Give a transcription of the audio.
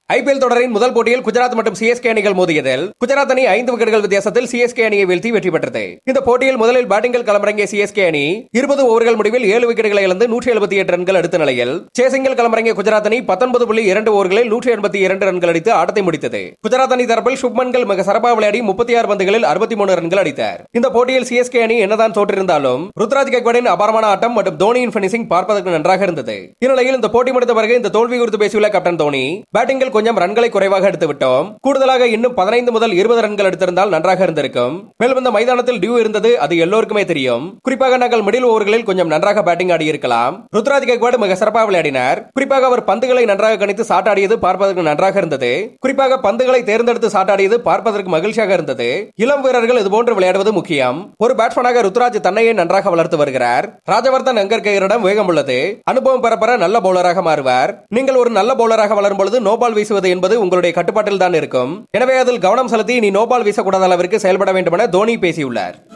IPL தொடரின் முதல் போட்டியில் குஜராத் மற்றும் சிஎஸ்கே அணிகள் மோதியதில் குஜராத் அணி ஐந்து விக்கெட்டுகள் வித்தியாசத்தில் சிஎஸ்கே அணியை வீழ்த்தி வெற்றி பெற்றது இந்த போட்டியில் முதலில் பேட்டிங்கில் களமிறங்கிய சிஎஸ்கே அணி இருபது ஓவர்கள் முடிவில் ஏழு விக்கெட்டுகளை இழந்து நூற்றி எழுபத்தி எட்டு ரன்கள் எடுத்த நிலையில் சேசிங்கில் களமிறங்கிய குஜராத் அணி பத்தொன்பது புள்ளி இரண்டு ஓவர்களில் நூற்றி எண்பத்தி இரண்டு ரன்கள் அடித்து ஆட்டத்தை முடித்தது குஜராத் அணி தரப்பில் சுப்மன்கள் மிக சிறப்பாக விளையாடி முப்பத்தி ஆறு பந்துகளில் அறுபத்தி மூணு ரன்கள் அடித்தார் இந்த போட்டியில் சிஎஸ்கே அணி என்னதான் தோற்றிருந்தாலும் ருத்ராஜ் கெக்வாடின் அபாரமான ஆட்டம் மற்றும் தோனியின் பினிஷிங் பார்ப்பதற்கு நன்றாக இருந்தது இந்நிலையில் இந்த போட்டி முடிந்த பிறகு இந்த தோல்வி குறித்து பேசியுள்ள கேப்டன் தோனி பேட்டிங்கில் கொஞ்சம் ரன்களை குறைவாக எடுத்து விட்டோம் கூடுதலாக இன்னும் பதினைந்து முதல் இருபது ரன்கள் எடுத்திருந்தால் நன்றாக இருந்திருக்கும் மேலும் இந்த மைதானத்தில் டியூ இருந்தது அது எல்லோருக்குமே தெரியும் குறிப்பாக நாங்கள் மிடில் ஓவர்களில் கொஞ்சம் நன்றாக பேட்டிங் ஆடி இருக்கலாம் ருத்ராஜ் கெக்வாட் மிக சிறப்பாக விளையாடினார் குறிப்பாக அவர் பந்துகளை நன்றாக கணித்து சாட்டாடியது பார்ப்பதற்கு நன்றாக இருந்தது குறிப்பாக பந்துகளை தேர்ந்தெடுத்து சாட்டாடியது பார்ப்பதற்கு மகிழ்ச்சியாக இருந்தது இளம் வீரர்கள் இதுபோன்று விளையாடுவது முக்கியம் ஒரு பேட்ஸ்மேனாக ருத்ராஜ் தன்னையே நன்றாக வளர்த்து வருகிறார் ராஜவர்தன் அங்கர்கேயரிடம் வேகம் உள்ளது அனுபவம் பெற பெற நல்ல பவுலராக மாறுவார் நீங்கள் ஒரு நல்ல பவுலராக வளரும் பொழுது நோபால் வீசுவது என்பது உங்களுடைய கட்டுப்பாட்டில் தான் இருக்கும் எனவே அதில் கவனம் செலுத்தி நீ நோபால் வீசக்கூடாத அளவிற்கு செயல்பட வேண்டும் என தோனி பேசியுள்ளார்